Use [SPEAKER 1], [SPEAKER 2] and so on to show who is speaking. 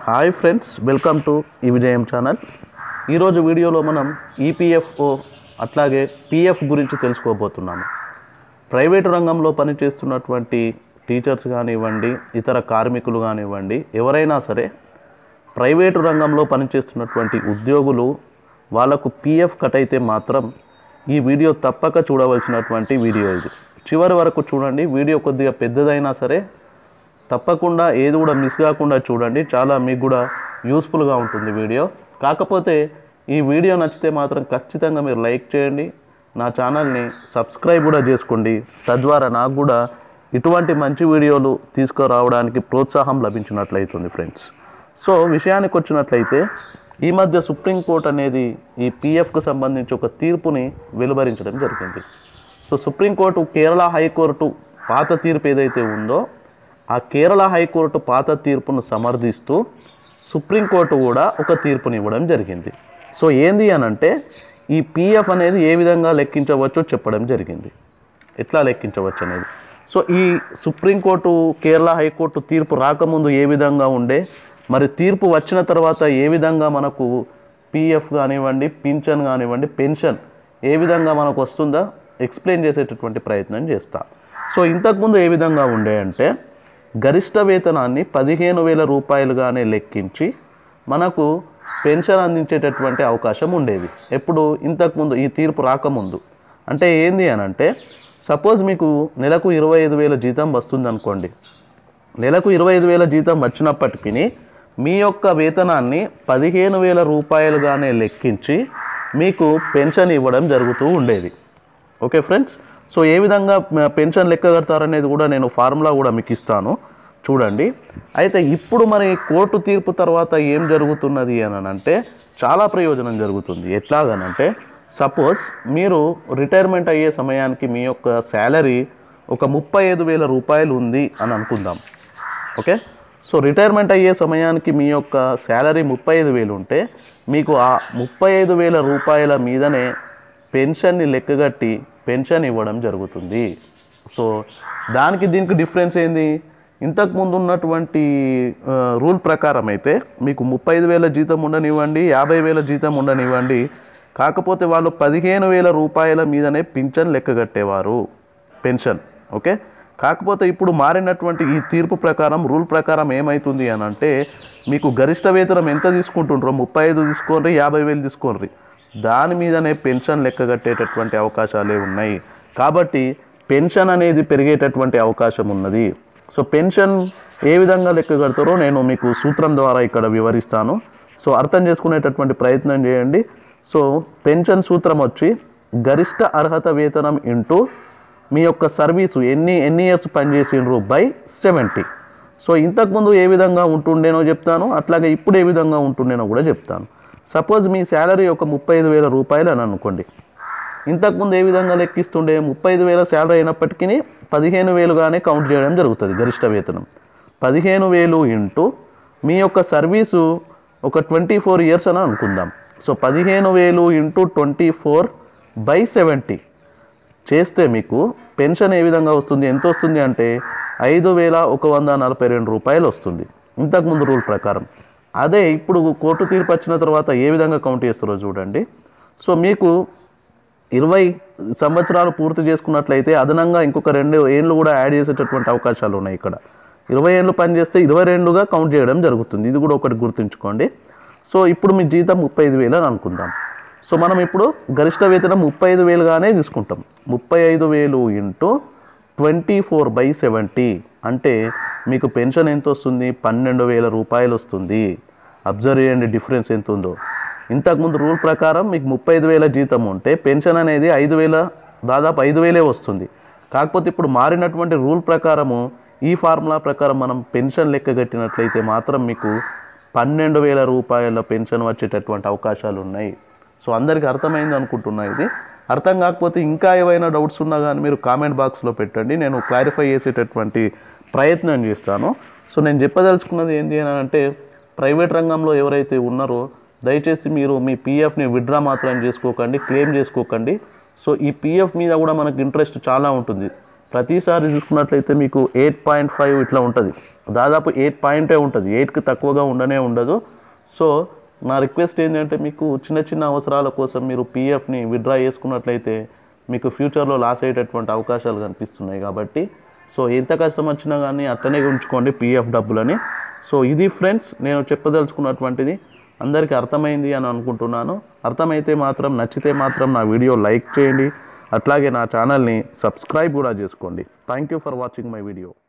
[SPEAKER 1] hi friends welcome to ఈ విజయం channel ఈరోజు వీడియోలో మనం ఈపీఎఫ్ఓ అట్లాగే పిఎఫ్ గురించి తెలుసుకోబోతున్నాము ప్రైవేటు రంగంలో పనిచేస్తున్నటువంటి టీచర్స్ కానివ్వండి ఇతర కార్మికులు కానివ్వండి ఎవరైనా సరే ప్రైవేటు రంగంలో పనిచేస్తున్నటువంటి ఉద్యోగులు వాళ్ళకు పిఎఫ్ కట్ అయితే మాత్రం ఈ వీడియో తప్పక చూడవలసినటువంటి వీడియో ఇది చివరి వరకు చూడండి వీడియో కొద్దిగా పెద్దదైనా సరే తప్పకుండా ఏది కూడా మిస్ కాకుండా చూడండి చాలా మీకు కూడా యూస్ఫుల్గా ఉంటుంది వీడియో కాకపోతే ఈ వీడియో నచ్చితే మాత్రం ఖచ్చితంగా మీరు లైక్ చేయండి నా ఛానల్ని సబ్స్క్రైబ్ కూడా చేసుకోండి తద్వారా నాకు కూడా ఇటువంటి మంచి వీడియోలు తీసుకురావడానికి ప్రోత్సాహం లభించినట్లయితుంది ఫ్రెండ్స్ సో విషయానికి వచ్చినట్లయితే ఈ మధ్య సుప్రీంకోర్టు అనేది ఈ పిఎఫ్కు సంబంధించి ఒక తీర్పుని వెలువరించడం జరిగింది సో సుప్రీంకోర్టు కేరళ హైకోర్టు పాత తీర్పు ఏదైతే ఉందో ఆ కేరళ హైకోర్టు పాత తీర్పును సమర్థిస్తూ సుప్రీంకోర్టు కూడా ఒక తీర్పుని ఇవ్వడం జరిగింది సో ఏంది అని అంటే ఈ పిఎఫ్ అనేది ఏ విధంగా లెక్కించవచ్చో చెప్పడం జరిగింది ఎట్లా లెక్కించవచ్చు అనేది సో ఈ సుప్రీంకోర్టు కేరళ హైకోర్టు తీర్పు రాకముందు ఏ విధంగా ఉండే మరి తీర్పు వచ్చిన తర్వాత ఏ విధంగా మనకు పిఎఫ్ కానివ్వండి పింఛన్ కానివ్వండి పెన్షన్ ఏ విధంగా మనకు వస్తుందా ఎక్స్ప్లెయిన్ చేసేటటువంటి ప్రయత్నం చేస్తా సో ఇంతకుముందు ఏ విధంగా ఉండే అంటే గరిష్ట వేతనాన్ని పదిహేను వేల రూపాయలుగానే లెక్కించి మనకు పెన్షన్ అందించేటటువంటి అవకాశం ఉండేది ఎప్పుడు ఇంతకుముందు ఈ తీర్పు రాకముందు అంటే ఏంది అని అంటే సపోజ్ మీకు నెలకు ఇరవై ఐదు వేల జీతం వస్తుంది అనుకోండి నెలకు ఇరవై ఐదు వేల జీతం వచ్చినప్పటికీ మీ యొక్క వేతనాన్ని పదిహేను వేల రూపాయలుగానే లెక్కించి మీకు పెన్షన్ ఇవ్వడం జరుగుతూ ఉండేది ఓకే ఫ్రెండ్స్ సో ఏ విధంగా మ- పెన్షన్ లెక్క కడతారనేది కూడా నేను ఫార్ములా కూడా మీకు ఇస్తాను చూడండి అయితే ఇప్పుడు మరి కోర్టు తీర్పు తర్వాత ఏం జరుగుతున్నది అని అంటే చాలా ప్రయోజనం జరుగుతుంది ఎట్లాగనంటే సపోజ్ మీరు రిటైర్మెంట్ అయ్యే సమయానికి మీ యొక్క శాలరీ ఒక ముప్పై ఐదు వేల రూపాయలు ఉంది అని అనుకుందాం ఓకే సో రిటైర్మెంట్ అయ్యే సమయానికి మీ యొక్క శాలరీ ముప్పై ఐదు వేలు ఉంటే మీకు ఆ ముప్పై ఐదు వేల రూపాయల మీదనే పెన్షన్ని లెక్కగట్టి పెన్షన్ ఇవ్వడం జరుగుతుంది సో దానికి దీనికి డిఫరెన్స్ ఏంది ఇంతకు ముందు ఉన్నటువంటి ఆ, రూల్ ప్రకారం అయితే మీకు ముప్పై ఐదు వేల జీతం ఉండనివ్వండి యాభై వేల జీతం ఉండనివ్వండి కాకపోతే వాళ్ళు పదిహేను వేల రూపాయల మీదనే పింఛన్ లెక్కగట్టేవారు పెన్షన్ ఓకే కాకపోతే ఇప్పుడు మారినటువంటి ఈ తీర్పు ప్రకారం రూల్ ప్రకారం ఏమవుతుంది అని అంటే మీకు గరిష్ట వేతనం ఎంత తీసుకుంటుండ్రో ముప్పై ఐదు తీసుకోండి యాభై వేలు తీసుకోండి దాని మీదనే పెన్షన్ లెక్కగట్టేటటువంటి అవకాశాలే ఉన్నాయి కాబట్టి పెన్షన్ అనేది పెరిగేటటువంటి అవకాశం ఉన్నది సో పెన్షన్ ఏ విధంగా లెక్క కడతారో నేను మీకు సూత్రం ద్వారా ఇక్కడ వివరిస్తాను సో అర్థం చేసుకునేటటువంటి ప్రయత్నం చేయండి సో పెన్షన్ సూత్రం వచ్చి గరిష్ట అర్హత వేతనం ఇంటూ మీ యొక్క సర్వీసు ఎన్ని ఎన్ని ఇయర్స్ పనిచేసిండ్రు బై సెవెంటీ సో ఇంతకుముందు ఏ విధంగా ఉంటుండేనో చెప్తాను అట్లాగే ఇప్పుడు ఏ విధంగా ఉంటుండేనో కూడా చెప్తాను సపోజ్ మీ శాలరీ ఒక ముప్పై ఐదు వేల రూపాయలు అని అనుకోండి ఇంతకుముందు ఏ విధంగా లెక్కిస్తుండే ముప్పై ఐదు వేల శాలరీ అయినప్పటికీ పదిహేను వేలుగానే కౌంట్ చేయడం జరుగుతుంది గరిష్ట వేతనం పదిహేను వేలు ఇంటూ మీ యొక్క సర్వీసు ఒక ట్వంటీ ఫోర్ ఇయర్స్ అని అనుకుందాం సో పదిహేను వేలు into twenty four by seventy చేస్తే మీకు పెన్షన్ ఏ విధంగా వస్తుంది ఎంత వస్తుంది అంటే ఐదు వేల ఒక వంద నలభై రెండు రూపాయలు వస్తుంది ఇంతకుముందు రూల్ ప్రకారం అదే ఇప్పుడు కోర్టు తీర్పు వచ్చిన తర్వాత ఏ విధంగా కౌంట్ చేస్తారో చూడండి సో మీకు ఇరవై సంవత్సరాలు పూర్తి చేసుకున్నట్లయితే అదనంగా ఇంకొక రెండు ఏళ్ళు కూడా యాడ్ చేసేటటువంటి అవకాశాలు ఉన్నాయి ఇక్కడ ఇరవై ఏళ్ళు పనిచేస్తే ఇరవై రెండుగా కౌంట్ చేయడం జరుగుతుంది ఇది కూడా ఒకటి గుర్తుంచుకోండి సో ఇప్పుడు మీ జీతం ముప్పై ఐదు వేలు అని అనుకుందాం సో మనం ఇప్పుడు గరిష్ట వేతనం ముప్పై ఐదు వేలుగానే తీసుకుంటాం ముప్పై ఐదు వేలు into twenty four by seventy అంటే మీకు పెన్షన్ ఎంత వస్తుంది పన్నెండు వేల రూపాయలు వస్తుంది అబ్జర్వ్ చేయండి డిఫరెన్స్ ఎంత ఉందో ఇంతకుముందు రూల్ ప్రకారం మీకు ముప్పై ఐదు వేల జీతం ఉంటే పెన్షన్ అనేది ఐదు వేల దాదాపు ఐదు వేలే వస్తుంది కాకపోతే ఇప్పుడు మారినటువంటి రూల్ ప్రకారము ఈ ఫార్ములా ప్రకారం మనం పెన్షన్ లెక్క కట్టినట్లయితే మాత్రం మీకు పన్నెండు వేల రూపాయల పెన్షన్ వచ్చేటటువంటి అవకాశాలు ఉన్నాయి సో అందరికీ అర్థమైంది అనుకుంటున్నా ఇది అర్థం కాకపోతే ఇంకా ఏవైనా డౌట్స్ ఉన్నా కానీ మీరు కామెంట్ బాక్స్లో పెట్టండి నేను క్లారిఫై చేసేటటువంటి ప్రయత్నం చేస్తాను సో నేను చెప్పదలుచుకున్నది ఏంటి అని అంటే ప్రైవేట్ రంగంలో ఎవరైతే ఉన్నారో దయచేసి మీరు మీ పీఎఫ్ని విత్డ్రా మాత్రం చేసుకోకండి క్లెయిమ్ చేసుకోకండి సో ఈ పీఎఫ్ మీద కూడా మనకు ఇంట్రెస్ట్ చాలా ఉంటుంది ప్రతిసారి చూసుకున్నట్లయితే మీకు ఎయిట్ పాయింట్ ఫైవ్ ఇట్లా ఉంటుంది దాదాపు ఎయిట్ పాయింటే ఉంటుంది ఎయిట్కి తక్కువగా ఉండనే ఉండదు సో నా రిక్వెస్ట్ ఏంటంటే మీకు చిన్న చిన్న అవసరాల కోసం మీరు పీఎఫ్ని విత్డ్రా చేసుకున్నట్లయితే మీకు ఫ్యూచర్లో లాస్ అయ్యేటటువంటి అవకాశాలు కనిపిస్తున్నాయి కాబట్టి సో ఎంత కష్టం వచ్చినా కానీ అట్లనే ఉంచుకోండి పీఎఫ్ డబ్బులని సో ఇది ఫ్రెండ్స్ నేను చెప్పదలుచుకున్నటువంటిది అందరికీ అర్థమైంది అని అనుకుంటున్నాను అర్థమైతే మాత్రం నచ్చితే మాత్రం నా వీడియో లైక్ చేయండి అట్లాగే నా ఛానల్ని సబ్స్క్రైబ్ కూడా చేసుకోండి thank you for watching my video